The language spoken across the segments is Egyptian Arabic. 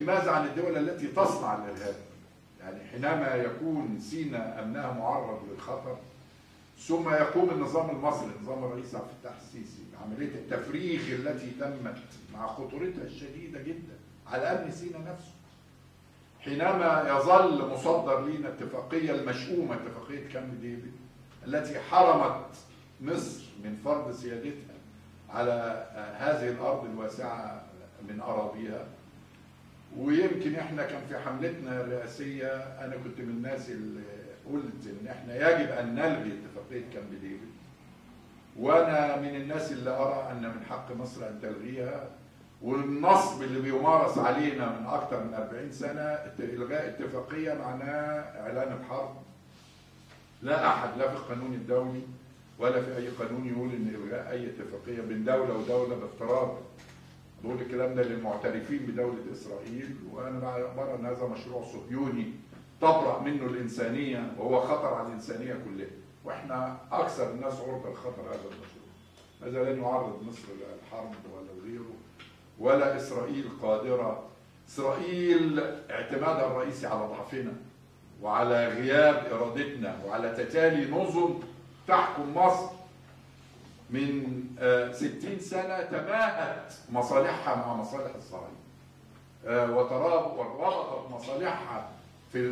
ماذا عن الدول التي تصنع الارهاب؟ يعني حينما يكون سينا امنها معرض للخطر ثم يقوم النظام المصري نظام الرئيس عبد الفتاح السيسي بعمليه التفريغ التي تمت مع خطورتها الشديده جدا على امن سينا نفسه حينما يظل مصدر لنا اتفاقيه المشؤومه اتفاقيه كامب ديفيد التي حرمت مصر من فرض سيادتها على هذه الارض الواسعه من اراضيها ويمكن احنا كان في حملتنا الرئاسيه انا كنت من الناس اللي قلت ان احنا يجب ان نلغي اتفاقيه كامب ديفيد وانا من الناس اللي ارى ان من حق مصر ان تلغيها والنصب اللي بيمارس علينا من اكثر من 40 سنه الغاء اتفاقيه معناه اعلان الحرب لا احد لا في القانون الدولي ولا في اي قانون يقول ان الغاء اي اتفاقيه بين دوله ودوله بافتراض بقول الكلام ده للمعترفين بدوله اسرائيل وانا بعتبر ان هذا مشروع صهيوني تبرأ منه الانسانيه وهو خطر على الانسانيه كلها واحنا اكثر الناس عرضه لخطر هذا المشروع هذا لن يعرض مصر للحرب ولا غيره ولا اسرائيل قادره اسرائيل اعتمادها الرئيسي على ضعفنا وعلى غياب ارادتنا وعلى تتالي نظم تحكم مصر من ستين سنة تماهت مصالحها مع مصالح الصهاينة وربطت مصالحها في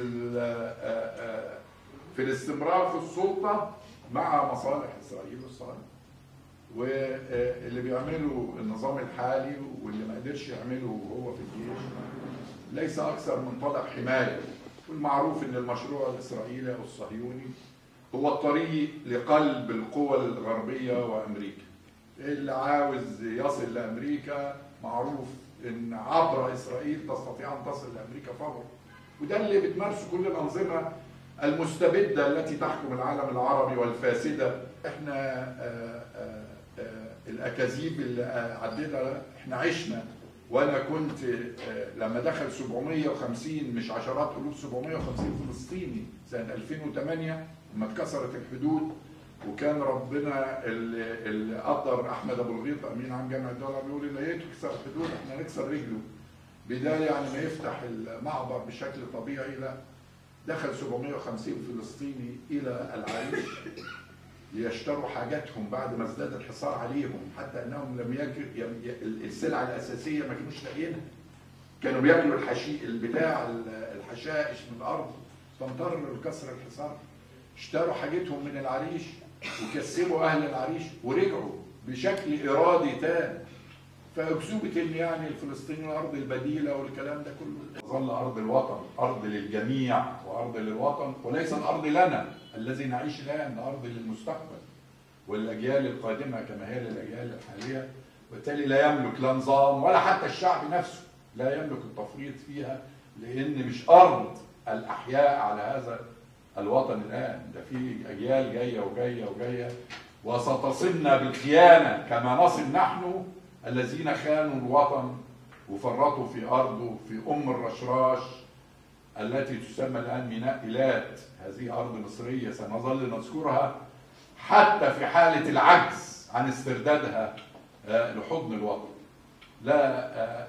في الاستمرار في السلطة مع مصالح إسرائيل والصهاينة واللي بيعمله النظام الحالي واللي ما قدرش يعمله هو في الجيش ليس أكثر من طلب حماية والمعروف ان المشروع الاسرائيلي او الصهيوني هو الطريق لقلب القوى الغربيه وامريكا. اللي عاوز يصل لامريكا معروف ان عبر اسرائيل تستطيع ان تصل لامريكا فورا. وده اللي بتمارسه كل الانظمه المستبده التي تحكم العالم العربي والفاسده. احنا آآ آآ الاكاذيب اللي عدينا احنا عشنا وانا كنت لما دخل 750 مش عشرات الوف 750 فلسطيني سنه 2008 لما اتكسرت الحدود وكان ربنا اللي, اللي قدر احمد ابو الغيط امين عام جامعه الدوله بيقول ان هي تكسر الحدود احنا نكسر رجله بدايه يعني ما يفتح المعبر بشكل طبيعي لا دخل 750 فلسطيني الى العريش ليشتروا حاجاتهم بعد ما ازداد الحصار عليهم حتى انهم لم يجد السلع الاساسيه ما كانوش لاقيينها كانوا بياكلوا الحشي البتاع الحشائش من الارض فاضطروا لكسر الحصار اشتروا حاجتهم من العريش وكسبوا اهل العريش ورجعوا بشكل ارادي تام فاكذوبه ان يعني الفلسطينيين الارض البديله والكلام ده كله ظل ارض الوطن ارض للجميع وارض للوطن وليس الارض لنا الذي نعيش الان ارض للمستقبل والاجيال القادمه كما هي للاجيال الحاليه وبالتالي لا يملك لا نظام ولا حتى الشعب نفسه لا يملك التفريط فيها لان مش ارض الاحياء على هذا الوطن الان ده في اجيال جايه وجايه وجايه وستصلنا بالخيانه كما نصل نحن الذين خانوا الوطن وفرطوا في ارضه في ام الرشراش التي تسمى الان ميناء ايلات هذه ارض مصريه سنظل نذكرها حتى في حاله العجز عن استردادها لحضن الوطن. لا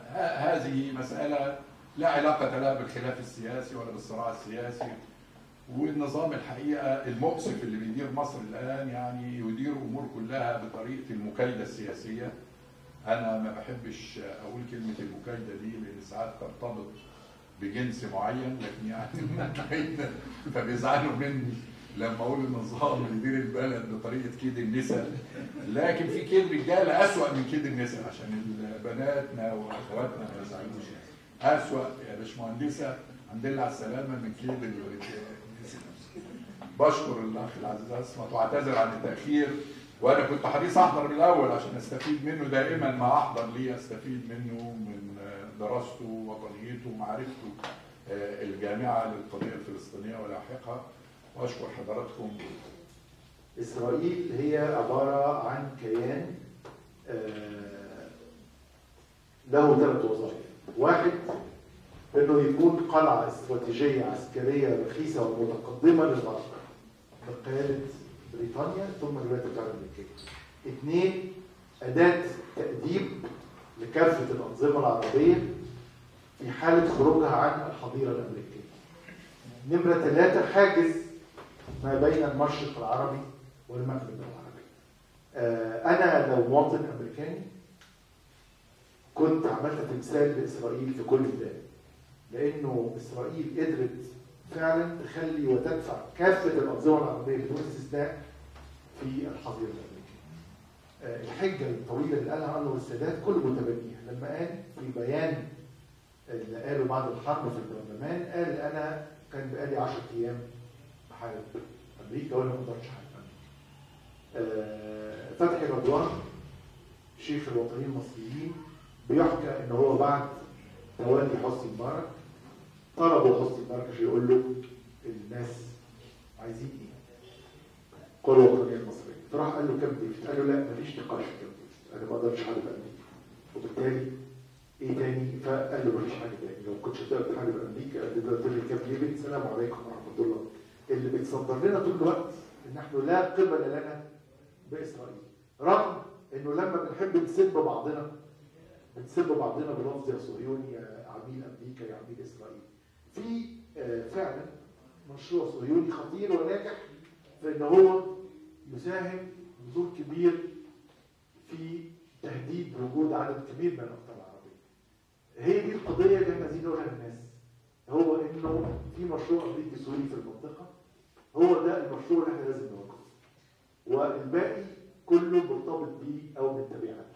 هذه مساله لا علاقه لها بالخلاف السياسي ولا بالصراع السياسي والنظام الحقيقه المؤسف اللي بيدير مصر الان يعني يدير الامور كلها بطريقه المكايده السياسيه انا ما بحبش اقول كلمه المكايده دي لان ساعات ترتبط بجنس معين لكن يعني فبيزعلوا مني لما اقول النظام يدير البلد بطريقه كيد النساء لكن في كيد رجاله اسوأ من كيد النساء عشان بناتنا واخواتنا ما يزعلوش اسوأ يا باشمهندسه الحمد لله على السلامه من كيد النساء بشكر الاخ العزيز اسمت واعتذر عن التاخير وانا كنت حريص احضر من الاول عشان استفيد منه دائما ما احضر لي استفيد منه من دراسته ووطنيته ومعرفته الجامعه للقضيه الفلسطينيه ولاحقها واشكر حضراتكم اسرائيل هي عباره عن كيان له ثلاث وظائف واحد انه يكون قلعه استراتيجيه عسكريه رخيصه ومتقدمه للغرب بقياده بريطانيا ثم الولايات المتحده الامريكيه. اثنين اداه تاديب لكافه الانظمه العربيه في حالة خروجها عن الحظيرة الأمريكية. نمرة ثلاثة حاجز ما بين المشرق العربي والمغرب العربي. آه، أنا لو مواطن أمريكاني كنت عملت تمثال لإسرائيل في كل ميدان. لأنه إسرائيل قدرت فعلا تخلي وتدفع كافة الأنظمة العربية بدون استثناء في الحظيرة الأمريكية. آه، الحجة الطويلة اللي قالها أنور السادات كل متبنيها لما قال في بيان اللي قاله بعد الحرب في البرلمان قال انا كان بقالي 10 ايام بحارب امريكا وانا ما اقدرش احارب امريكا. آه، فتحي رضوان شيخ الوطنيين المصريين بيحكى ان هو بعد تولي حسني مبارك طلبوا حسني مبارك عشان يقول له الناس عايزين ايه؟ القوى الوطنيه المصريه فراح قال له كام ديفيد؟ قال له لا مفيش نقاش في كام ديفيد انا ما اقدرش احارب امريكا وبالتالي ايه تاني؟ فقال له مفيش حاجه تاني لو كنتش هتقدر تحارب امريكا تقدر تلغي كام ليبل السلام عليكم ورحمه الله اللي بيتصدر لنا طول الوقت ان نحن لا قبل لنا باسرائيل رغم انه لما بنحب نسب بعضنا بنسب بعضنا بلفظ يا صهيوني يا عميل امريكا يا عميل اسرائيل في آه، فعلا مشروع صهيوني خطير وناجح في ان هو يساهم بدور كبير في تهديد وجود عدد كبير من الاقطار العربيه. هي دي القضيه اللي احنا عايزين نقولها للناس. هو انه في مشروع امريكي سوري في المنطقه هو ده المشروع اللي احنا لازم نواجهه. والباقي كله مرتبط بيه او من تبعاته.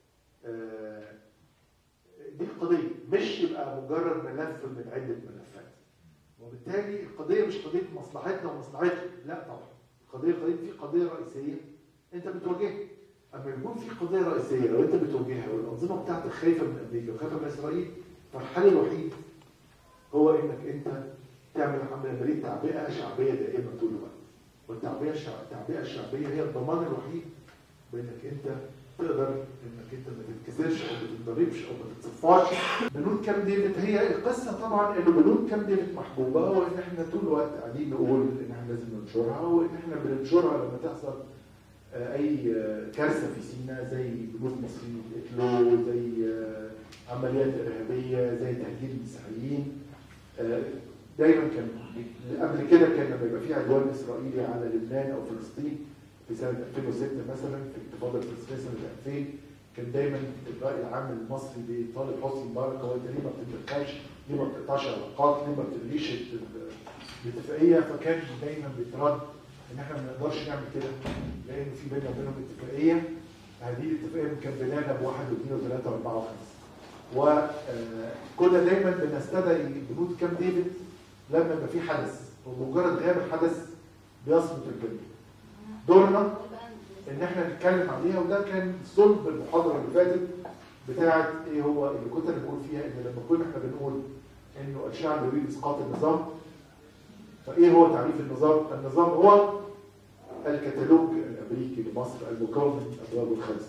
آه، دي القضيه مش يبقى مجرد ملف من عده ملفات. وبالتالي القضيه مش قضيه مصلحتنا ومصلحتهم، لا طبعا. القضيه قضيه في قضيه رئيسيه انت بتواجهها. اما يكون في قضيه رئيسيه لو انت بتواجهها والانظمه بتاعتك خايفه من امريكا وخايفه من اسرائيل فالحل الوحيد هو انك انت تعمل عمليه تعبئه شعبيه دائمه طول الوقت. والتعبئه الشع- التعبئه الشعبيه هي الضمان الوحيد بانك انت تقدر انك انت ما تتكسرش او ما تتضربش او ما تتصفاش. بنود كام ديفيد هي القصه طبعا انه بنود كام ديفيد محبوبه وان احنا طول الوقت قاعدين نقول ان احنا لازم ننشرها وان احنا بننشرها لما تحصل آه، اي آه، كارثه في سيناء زي جنود مصريين اتقتلوا زي آه، عمليات ارهابيه زي تهجير المسيحيين آه، دايما كان قبل كده كان لما يبقى في عدوان اسرائيلي على لبنان او فلسطين في سنه 2006 مثلا في الانتفاضه الفلسطينيه سنه 2000 كان دايما الراي العام المصري بيطالب حسني مبارك هو انت ليه ما بتتدخلش؟ ليه ما بتقطعش علاقات؟ ليه ما بتلغيش ال- الاتفاقيه؟ فكان دايما بيترد ان احنا ما نقدرش نعمل كده لان في بيننا وبينهم اتفاقيه هذه الاتفاقيه مكملانا بواحد واثنين وثلاثه واربعه وخمسه. وكنا دايما بنستدعي بنود كام ديفيد لما يبقى في حدث ومجرد غياب الحدث بيصمت الجميع. دورنا ان احنا نتكلم عليها وده كان صلب المحاضره اللي فاتت بتاعه ايه هو اللي كنت انا بقول فيها ان لما كنا احنا بنقول انه الشعب يريد اسقاط النظام فايه هو تعريف النظام؟ النظام هو الكتالوج الامريكي لمصر المكون من ابواب الخمسه.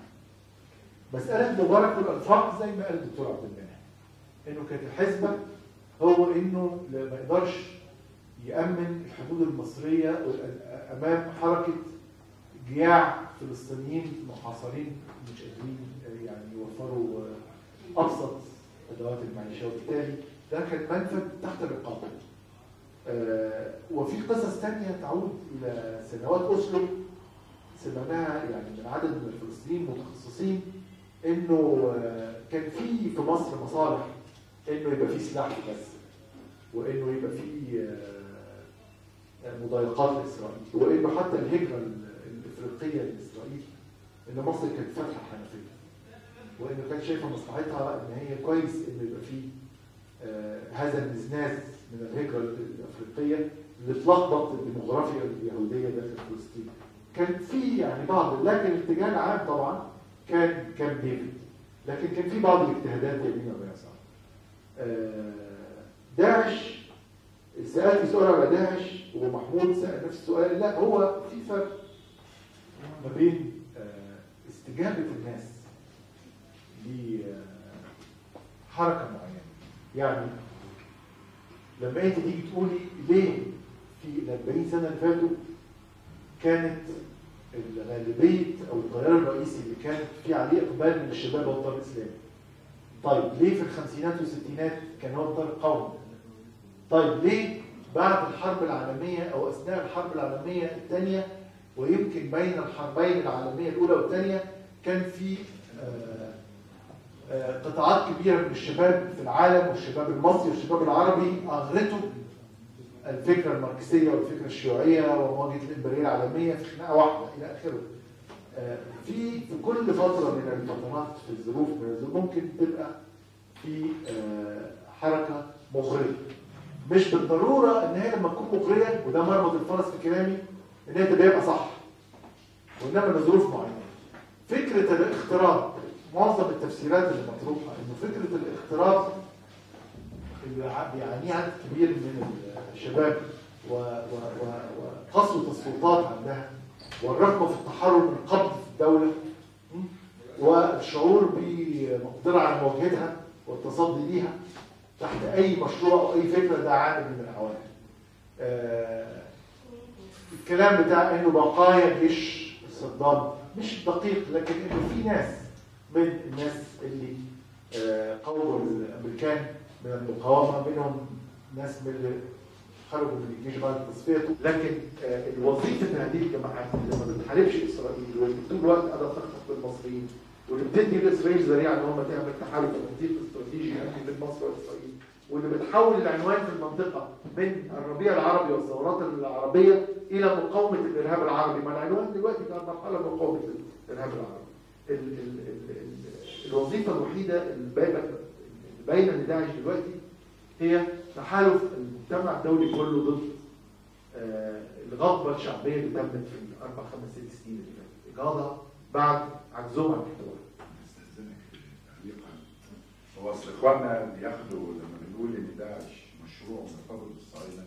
مساله مبارك والانفاق زي ما قال الدكتور عبد المنعم انه كانت الحسبه هو انه لا- ما يقدرش يامن الحدود المصريه امام حركه جياع فلسطينيين محاصرين مش قادرين يعني يوفروا ابسط ادوات المعيشه وبالتالي ده كان منفذ تحت الرقابه. آه، وفي قصص تانية تعود إلى سنوات أسلو سمعناها يعني من عدد من الفلسطينيين المتخصصين إنه آه، كان في في مصر مصالح إنه يبقى في سلاح بس وإنه يبقى في آه، مضايقات لإسرائيل وإنه حتى الهجرة ال- الإفريقية لإسرائيل إن مصر كانت فاتحة حنفية وإنه كانت شايفة مصلحتها إن هي كويس إنه يبقى في آه، هذا النزناز من الهجرة الأفريقية اللي تلخبط الديموغرافيا اليهودية داخل فلسطين. كان في يعني بعض لكن الاتجاه العام طبعا كان كان ديفيد. لكن كان في بعض الاجتهادات يمين ويسار. آه، داعش سألت سؤال على داعش ومحمود سأل نفس السؤال لا هو في فرق ما بين آه، استجابة الناس لحركة معينة يعني لما انت تيجي تقولي ليه في ال 40 سنه اللي فاتوا كانت الغالبيه او التيار الرئيسي اللي كان في عليه اقبال من الشباب هو التيار الاسلامي طيب ليه في الخمسينات والستينات كان هو الطار القومي طيب ليه بعد الحرب العالمية أو أثناء الحرب العالمية الثانية ويمكن بين الحربين العالمية الأولى والثانية كان في آه، آه، قطاعات كبيرة من الشباب في العالم والشباب المصري والشباب العربي أغرته الفكرة الماركسية والفكرة الشيوعية ومواجهة الإمبرية العالمية في خناقة واحدة إلى آخره. آه، في في كل فترة من الفترات في الظروف من الظروف ممكن تبقى في آه، حركة مغرية. مش بالضرورة إن هي لما تكون مغرية وده مربط الفرس في كلامي إن هي تبقى يبقى صح. وإنما لظروف معينة. فكرة الاختراق معظم التفسيرات اللي مطروحة إنه فكرة الاختراق اللي ع- بيعانيه عدد كبير من الشباب و- و- و- وقسوة السلطات عندها والرغبة في التحرر من القبض في الدولة م? والشعور بمقدرة على مواجهتها والتصدي ليها تحت أي مشروع أو أي فكرة ده عامل من العوامل. آه، الكلام بتاع إنه بقايا جيش صدام مش دقيق لكن إنه في ناس من الناس اللي آه، قاوموا الأمريكان من المقاومة منهم ناس من اللي خرجوا من الجيش بعد تصفيته لكن آه، الوظيفة هذه الجماعات اللي ما بتحاربش إسرائيل واللي طول الوقت قاعدة تخطف بالمصريين واللي بتدي لإسرائيل ذريعة إن هم تعمل تحالف وتنظيم استراتيجي أمني بين مصر وإسرائيل واللي بتحول العنوان في المنطقة من الربيع العربي والثورات العربية إلى مقاومة الإرهاب العربي ما العنوان دلوقتي كان مرحلة مقاومة الإرهاب العربي ال ال ال ال الوظيفة الوحيدة اللي باينة باينة لداعش دلوقتي هي تحالف المجتمع الدولي كله ضد آه، الغضبة الشعبية اللي تمت في الأربع خمس ست سنين اللي فاتت إجهاضها بعد عجزهم عن الاحتواء استاذنك في تعليقا هو اصل اخواننا بياخدوا لما بنقول ان داعش مشروع مرتبط بالصهاينه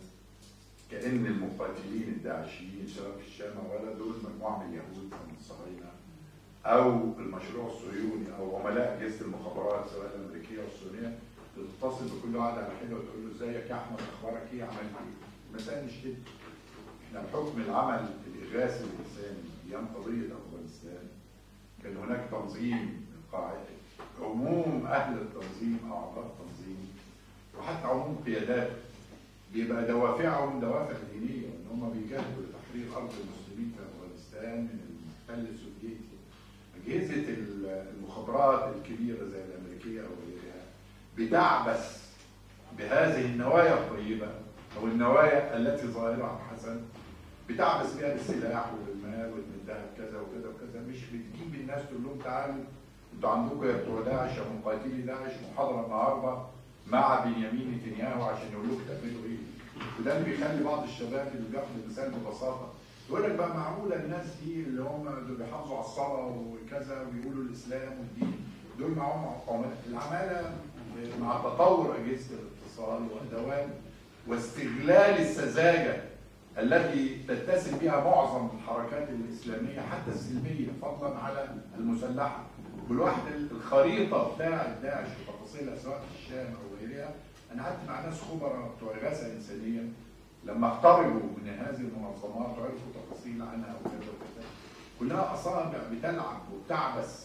كان المقاتلين الداعشيين سواء في الشام ولا دول مجموعه من اليهود او من الصهاينه او المشروع الصهيوني او عملاء اجهزه المخابرات سواء الامريكيه او الصهيونيه تتصل بكل واحد على حده وتقول له ازيك يا احمد اخبارك ايه عملت ايه؟ المسائل مش كده احنا بحكم العمل الاغاثي الانساني ايام قضيه افغانستان كان هناك تنظيم قاعدة عموم أهل التنظيم أو أعضاء التنظيم وحتى عموم قياداته بيبقى دوافعهم دوافع دينية إن هم بيجاهدوا لتحرير أرض المسلمين في أفغانستان من المحتل السوفيتي أجهزة المخابرات الكبيرة زي الأمريكية أو غيرها بتعبث بهذه النوايا الطيبة أو النوايا التي ظاهرها حسن بتعبث بيها بالسلاح وبالمال وبالذهب كذا وكذا وكذا مش بتجيب الناس تقول لهم تعالوا انتوا عندكم يا بتوع داعش يا مقاتلي داعش محاضره النهارده مع بنيامين نتنياهو عشان يقول لكم تعملوا ايه وده اللي بيخلي بعض الشباب اللي بياخد المثال ببساطه يقول لك بقى معقوله الناس دي اللي هم دول بيحافظوا على الصلاه وكذا وبيقولوا الاسلام والدين دول معاهم عملاء العماله مع تطور اجهزه الاتصال وادوات واستغلال السذاجه التي تتسم بها معظم الحركات الاسلاميه حتى السلميه فضلا على المسلحه والواحد الخريطه بتاع داعش وتفاصيلها سواء في الشام او غيرها انا قعدت مع ناس خبراء بتوع اغاثه انسانيه لما اقتربوا من هذه المنظمات وعرفوا تفاصيل عنها وكذا وكذا كلها اصابع بتلعب وبتعبث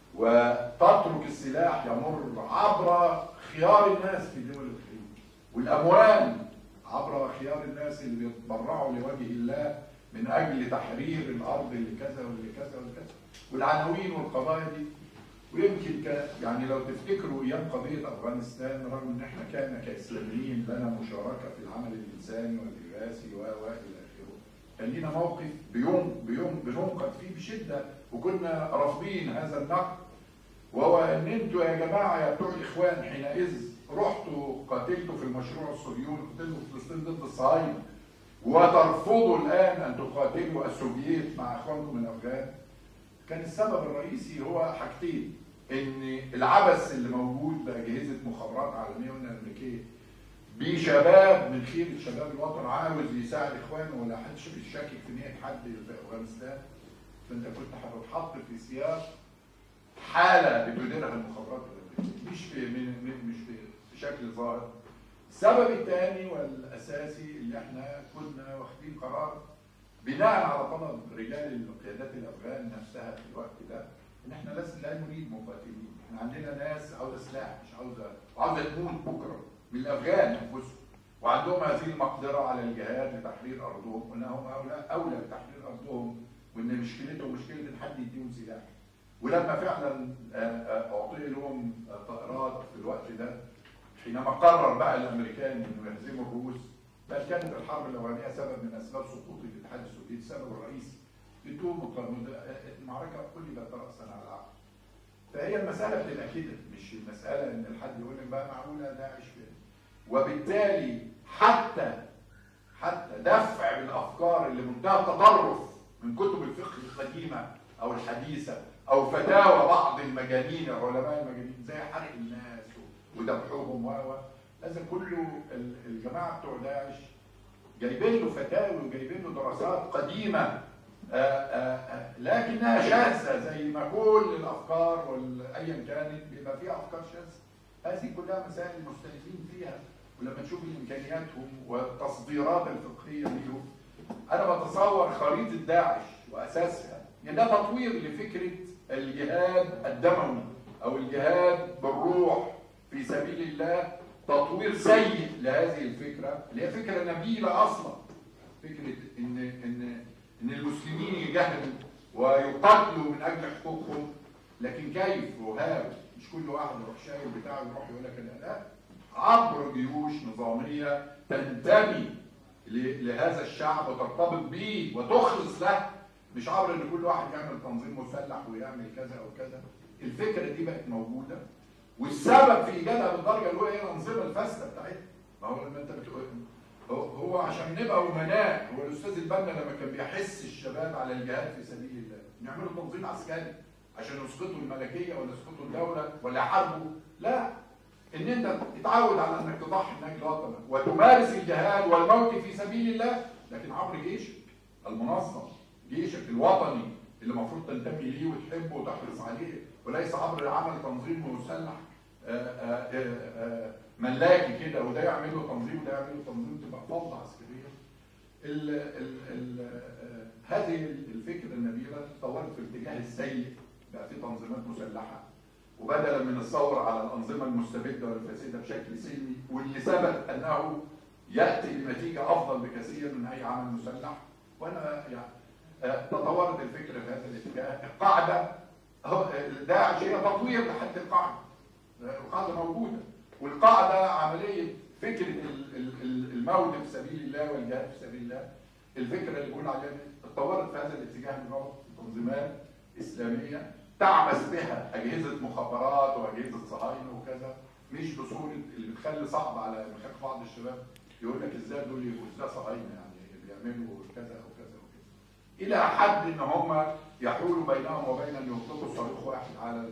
وتترك السلاح يمر عبر خيار الناس في دول الخليج والاموال عبر خيار الناس اللي بيتبرعوا لوجه الله من اجل تحرير الارض اللي كذا واللي كذا واللي كذا والعناوين والقضايا دي ويمكن ك... يعني لو تفتكروا ايام قضيه افغانستان رغم ان احنا كان كاسلاميين لنا مشاركه في العمل الانساني والاغاثي و و الى اخره كان لنا موقف بيوم بيوم بننقد فيه بشده وكنا رافضين هذا النقد وهو ان انتوا يا جماعه يا بتوع الاخوان حينئذ رحتوا قاتلتوا في المشروع الصهيوني قتلتوا في فلسطين ضد الصهاينه وترفضوا الان ان تقاتلوا السوفييت مع اخوانكم من افغان كان السبب الرئيسي هو حاجتين ان العبث اللي موجود باجهزه مخابرات عالميه والامريكيه بشباب من خيره شباب الوطن عاوز يساعد اخوانه ولا حدش بيشكك في نيه حد في افغانستان فانت كنت هتتحط في سياق حاله بتديرها المخابرات الامريكيه مش في من مش في بشكل ظاهر السبب الثاني والاساسي اللي احنا كنا واخدين قرار بناء على طلب رجال القيادات الافغان نفسها في الوقت ده ان احنا لا لا نريد مقاتلين احنا عندنا ناس عاوزه سلاح مش عاوزه وعاوزه تموت بكره من الافغان انفسهم وعندهم هذه المقدره على الجهاد لتحرير ارضهم وانهم هؤلاء اولى بتحرير ارضهم وان مشكلتهم مشكله ان حد يديهم سلاح ولما فعلا آه، آه، اعطي لهم طائرات في الوقت ده حينما قرر بقى الامريكان انه يهزموا الروس بل كانت الحرب الاولانيه سبب من اسباب سقوط الاتحاد السوفيتي السبب الرئيسي بدون مقارنه المعركه قلبت راسا على العقل فهي المساله بتبقى كده مش المساله ان الحد يقول لك بقى معقوله داعش كده وبالتالي حتى حتى دفع بالافكار اللي منتهى التطرف من كتب الفقه القديمه او الحديثه او فتاوى بعض المجانين علماء المجانين زي حرق الناس وذبحهم و و لازم كله ال- الجماعه بتوع داعش جايبين له فتاوي وجايبين له دراسات قديمه آه، آه، آه، لكنها شاذه زي ما كل الافكار وال- ايا كانت بيبقى فيها افكار شاذه هذه كلها مسائل مختلفين فيها ولما تشوف امكانياتهم والتصديرات الفقهيه ليهم انا بتصور خريطه داعش واساسها يعني ده تطوير لفكره الجهاد الدموي او الجهاد بالروح في سبيل الله تطوير سيء لهذه الفكره اللي هي فكره نبيله اصلا فكره ان ان ان المسلمين يجاهدوا ويقاتلوا من اجل حقوقهم لكن كيف وهاب مش كل واحد يروح شايل بتاعه يروح يقول لك لا لا عبر جيوش نظاميه تنتمي ل- لهذا الشعب وترتبط به وتخلص له مش عبر ان كل واحد يعمل تنظيم مسلح ويعمل كذا او كذا الفكره دي بقت موجوده والسبب في ايجادها بالدرجه الاولى هي الانظمه الفاسده بتاعتها ما هو لما انت بتقول هو, هو عشان نبقى امناء هو الاستاذ البنا لما كان بيحس الشباب على الجهاد في سبيل الله يعملوا تنظيم عسكري عشان يسقطوا الملكيه ولا يسقطوا الدوله ولا يحاربوا لا ان انت تتعود على انك تضحي من اجل وطنك وتمارس الجهاد والموت في سبيل الله لكن عبر جيشك المنظم جيشك الوطني اللي المفروض تنتمي ليه وتحبه وتحرص عليه وليس عبر عمل تنظيم مسلح آه، آه، آه، آه، ملاكي كده وده يعمل له تنظيم وده يعمل له تنظيم تبقى فوضى عسكريه ال ال ال آه، هذه الفكره النبيله تطورت في الاتجاه السيء بقى في تنظيمات مسلحه وبدلا من الثوره على الانظمه المستبده والفاسده بشكل سلمي واللي ثبت انه ياتي بنتيجه افضل بكثير من اي عمل مسلح وانا يعني آه، تطورت الفكره في هذا الاتجاه القاعده هو داعش هي تطوير لحد القاعده القاعده موجوده والقاعده عمليه فكره ال- ال- ال- الموت في سبيل الله والجهاد في سبيل الله الفكره اللي بقول عليها دي اتطورت في هذا الاتجاه من غلط تنظيمات اسلاميه تعبث بها اجهزه مخابرات واجهزه صهاينه وكذا مش بصوره اللي بتخلي صعب على مخاخ بعض الشباب يقول لك ازاي دول يبقوا ازاي صهاينه يعني بيعملوا كذا او كذا وكذا الى حد ان هم يحولوا بينهم وبين ان يطلقوا صاروخ واحد على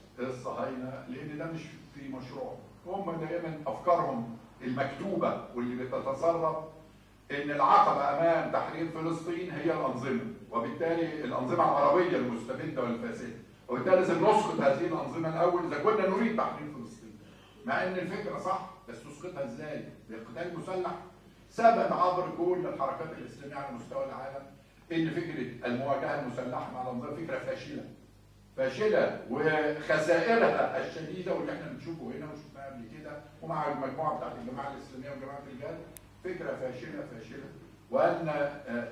الصهاينه لان ده مش في مشروع هم دائما افكارهم المكتوبه واللي بتتصرف ان العقبه امام تحرير فلسطين هي الانظمه وبالتالي الانظمه العربيه المستبده والفاسده وبالتالي لازم نسقط هذه الانظمه الاول اذا كنا نريد تحرير فلسطين مع ان الفكره صح بس تسقطها ازاي؟ بالقتال المسلح ثبت عبر كل الحركات الاسلاميه على مستوى العالم ان فكره المواجهه المسلحه مع الانظمه فكره فاشله فاشله وخسائرها الشديده واللي احنا بنشوفه هنا وشفناها قبل كده ومع المجموعه بتاعت الجماعه الاسلاميه وجماعه الجهاد فكره فاشله فاشله وان آه،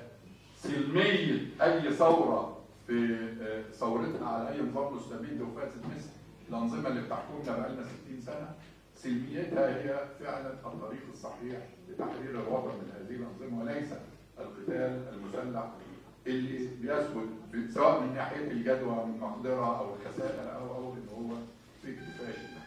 سلميه اي ثوره في آه، ثورتنا على اي نظام مستبد وفاسد مثل الانظمه اللي بتحكمنا بقالنا 60 سنه سلميتها هي فعلا الطريق الصحيح لتحرير الوطن من هذه الانظمه وليس القتال المسلح اللي بيثبت ب- سواء من ناحيه الجدوى من مقدره او الخسائر او او ان هو فكر فاشل